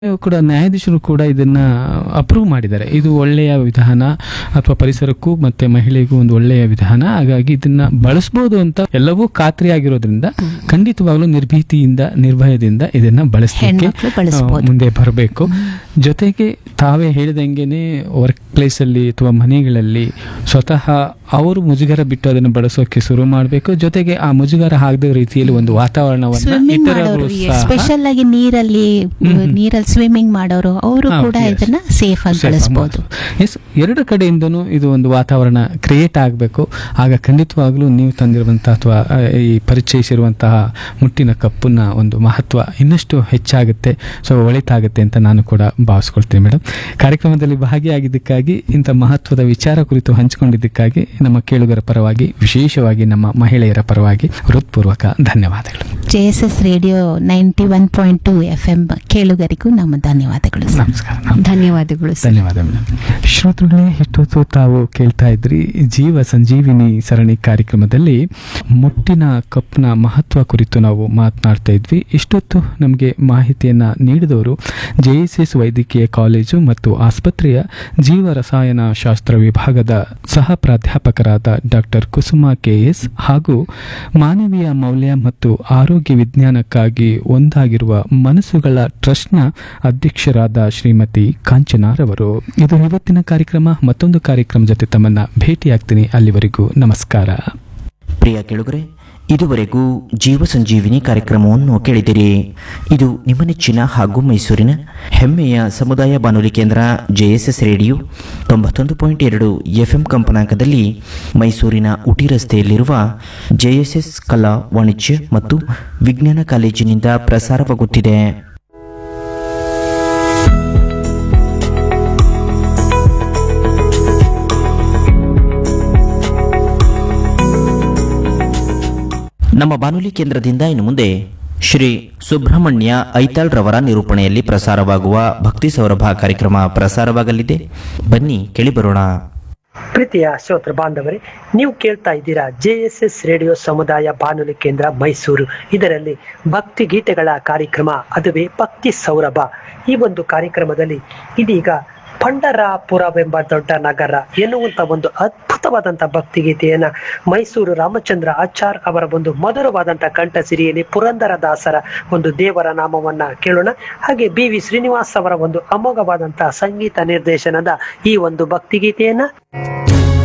ಕೂಡ ನ್ಯಾಯಾಧೀಶರು ಕೂಡ ಇದನ್ನ ಅಪ್ರೂವ್ ಮಾಡಿದ್ದಾರೆ ಇದು ಒಳ್ಳೆಯ ವಿಧಾನ ಅಥವಾ ಪರಿಸರಕ್ಕೂ ಮತ್ತೆ ಮಹಿಳೆಗೂ ಒಂದು ಒಳ್ಳೆಯ ವಿಧಾನ ಹಾಗಾಗಿ ಇದನ್ನ ಬಳಸಬಹುದು ಅಂತ ಎಲ್ಲವೂ ಖಾತ್ರಿಯಾಗಿರೋದ್ರಿಂದ ಖಂಡಿತವಾಗ್ಲೂ ನಿರ್ಭೀತಿಯಿಂದ ನಿರ್ಭಯದಿಂದ ಇದನ್ನ ಬಳಸಲಿಕ್ಕೆ ಹೆಣ್ಮಕ್ಳು ಬಳಸ್ಬೋದು. ಮುಂದೆ ಬರಬೇಕು ಜೊತೆಗೆ ತಾವೇ ಹೇಳಿದಂಗೆನೆ ವರ್ಕ್ ಪ್ಲೇಸ್ ಅಲ್ಲಿ ಅಥವಾ ಮನೆಗಳಲ್ಲಿ ಸ್ವತಃ ಅವರು ಮುಜುಗರ ಬಿಟ್ಟು ಅದನ್ನು ಬಳಸೋಕೆ ಶುರು ಮಾಡಬೇಕು ಜೊತೆಗೆ ಆ ಮುಜುಗರ ಆಗದ ರೀತಿಯಲ್ಲಿ ಒಂದು ವಾತಾವರಣವನ್ನ ಸ್ವಿಮ್ಮಿಂಗ್ ಇತರರು ಮಾಡೋರು ಸಹ ಸ್ಪೆಷಲ್ ಆಗಿ ನೀರಲ್ಲಿ ನೀರಲ್ಲಿ ಸ್ವಿಮ್ಮಿಂಗ್ ಮಾಡೋರು ಅವರು ಹಾ, ಕೂಡ yes. ಇದನ್ನ ಸೇಫ್ ಆಗಿ ಬಳಸಬಹುದು ಎಸ್ ಎರಡು ಕಡೆಯಿಂದನೂ ಇದು ಒಂದು ವಾತಾವರಣ ಕ್ರಿಯೇಟ್ ಆಗಬೇಕು ಆಗ ಖಂಡಿತವಾಗ್ಲೂ ನೀವು ತಂದಿರುವಂತಹ ಅಥವಾ ಆ, ಈ ಪರಿಚಯಿಸಿರುವಂತಹ ಮುಟ್ಟಿನ ಕಪ್ಪನ್ನ ಒಂದು ಮಹತ್ವ ಇನ್ನಷ್ಟು ಹೆಚ್ಚಾಗುತ್ತೆ ಸೊ ಒಳಿತಾಗುತ್ತೆ ಅಂತ ನಾನು ಕೂಡ ಭಾವಿಸ್ಕೊಳ್ತೀನಿ ಮೇಡಮ್ ಕಾರ್ಯಕ್ರಮದಲ್ಲಿ ಭಾಗಿಯಾಗಿದ್ದಕ್ಕಾಗಿ ಇಂಥ ಮಹತ್ವದ ವಿಚಾರ ಕುರಿತು ಹಂಚಿಕೊಂಡಿದ್ದಕ್ಕಾಗಿ ನಮ್ಮ ಕೇಳುಗರ ಪರವಾಗಿ ವಿಶೇಷವಾಗಿ ನಮ್ಮ ಮಹಿಳೆಯರ ಪರವಾಗಿ ಹೃತ್ಪೂರ್ವಕ ಧನ್ಯವಾದಗಳು J S S radio ninety one point two F M ಕೇಳುಗರಿಗೂ ನಮ್ಮ ಧನ್ಯವಾದಗಳು ಸರ್. ನಮಸ್ಕಾರ ಧನ್ಯವಾದಗಳು ಸರ್ ಧನ್ಯವಾದ ಮೇಡಮ್ ಶ್ರೋತೃಗಳೇ ಎಷ್ಟೊತ್ತು ತಾವು ಕೇಳ್ತಾ ಇದ್ರಿ ಜೀವ ಸಂಜೀವಿನಿ ಸರಣಿ ಕಾರ್ಯಕ್ರಮದಲ್ಲಿ ಮುಟ್ಟಿನ ಕಪ್ನ ಮಹತ್ವ ಕುರಿತು ನಾವು ಮಾತನಾಡ್ತಾ ಇದ್ವಿ ಇಷ್ಟೊತ್ತು ನಮಗೆ ಮಾಹಿತಿಯನ್ನ ನೀಡಿದವರು ಜೆ ಎಸ್ ಎಸ್ ವೈದ್ಯಕೀಯ ಕಾಲೇಜು ಮತ್ತು ಆಸ್ಪತ್ರೆಯ ಜೀವ ರಸಾಯನ ಶಾಸ್ತ್ರ ವಿಭಾಗದ ಸಹ ಪ್ರಾಧ್ಯಾಪಕರಾದ ಡಾಕ್ಟರ್ ಕುಸುಮಾ ಕೆಎಸ್ ಹಾಗೂ ಮಾನವೀಯ ಮೌಲ್ಯ ಮತ್ತು ಆರೋಗ್ಯ ವಿಜ್ಞಾನಕ್ಕಾಗಿ ಒಂದಾಗಿರುವ ಮನಸ್ಸುಗಳ ಟ್ರಸ್ಟ್ನ ಅಧ್ಯಕ್ಷರಾದ ಶ್ರೀಮತಿ ಕಾಂಚನಾರವರು ಇದು ಇವತ್ತಿನ ಕಾರ್ಯಕ್ರಮ ಮತ್ತೊಂದು ಕಾರ್ಯಕ್ರಮ ಜೊತೆ ತಮ್ಮನ್ನ ಭೇಟಿಯಾಗ್ತೀನಿ ಅಲ್ಲಿವರೆಗೂ ನಮಸ್ಕಾರ ಪ್ರಿಯ ಕೆಳುಗರೆ ಇದುವರೆಗೂ ಜೀವ ಸಂಜೀವಿನಿ ಕಾರ್ಯಕ್ರಮವನ್ನು ಕೇಳಿದಿರಿ ಇದು ನಿಮ್ಮ ನೆಚ್ಚಿನ ಹಾಗೂ ಮೈಸೂರಿನ ಹೆಮ್ಮೆಯ ಸಮುದಾಯ ಬಾನುಲಿ ಕೇಂದ್ರ ಜೆಎಸ್ಎಸ್ ರೇಡಿಯೋ ತೊಂಬತ್ತೊಂದು ಪಾಯಿಂಟ್ ಎರಡು ಎಫ್ ಎಂ ಕಂಪನಾಂಕದಲ್ಲಿ ಮೈಸೂರಿನ ಉಟಿ ರಸ್ತೆಯಲ್ಲಿರುವ ಜೆಎಸ್ಎಸ್ ಕಲಾ ವಾಣಿಜ್ಯ ಮತ್ತು ವಿಜ್ಞಾನ ಕಾಲೇಜಿನಿಂದ ಪ್ರಸಾರವಾಗುತ್ತಿದೆ ನಮ್ಮ ಬಾನುಲಿ ಕೇಂದ್ರದಿಂದ ಇನ್ನು ಮುಂದೆ ಶ್ರೀ ಸುಬ್ರಹ್ಮಣ್ಯ ಐತಾಳ್ ರವರ ನಿರೂಪಣೆಯಲ್ಲಿ ಪ್ರಸಾರವಾಗುವ ಭಕ್ತಿ ಸೌರಭ ಕಾರ್ಯಕ್ರಮ ಪ್ರಸಾರವಾಗಲಿದೆ ಬನ್ನಿ ಕೇಳಿಬರೋಣ ಪ್ರೀತಿಯ ಶ್ರೋತೃ ಬಾಂಧವರೇ ನೀವು ಕೇಳ್ತಾ ಇದ್ದೀರಾ ಜೆ ಎಸ್ ಎಸ್ ರೇಡಿಯೋ ಸಮುದಾಯ ಬಾನುಲಿ ಕೇಂದ್ರ ಮೈಸೂರು ಇದರಲ್ಲಿ ಭಕ್ತಿ ಗೀತೆಗಳ ಕಾರ್ಯಕ್ರಮ ಅದುವೇ ಭಕ್ತಿ ಸೌರಭ ಈ ಒಂದು ಕಾರ್ಯಕ್ರಮದಲ್ಲಿ ಇದೀಗ ಪಂಡರಾಪುರವೆಂಬ ದೊಡ್ಡ ನಗರ ಎನ್ನುವಂತ ಒಂದು ಅದ್ಭುತವಾದಂತ ಭಕ್ತಿ ಗೀತೆಯನ್ನ ಮೈಸೂರು ರಾಮಚಂದ್ರ ಆಚಾರ್ ಅವರ ಒಂದು ಮಧುರವಾದಂತ ಕಂಠ ಸಿರಿಯಲ್ಲಿ ಪುರಂದರ ದಾಸರ ಒಂದು ದೇವರ ನಾಮವನ್ನ ಕೇಳೋಣ ಹಾಗೆ ಬಿ ವಿ ಶ್ರೀನಿವಾಸ್ ಅವರ ಒಂದು ಅಮೋಘವಾದಂತಹ ಸಂಗೀತ ನಿರ್ದೇಶನದ ಈ ಒಂದು ಭಕ್ತಿ ಗೀತೆಯನ್ನ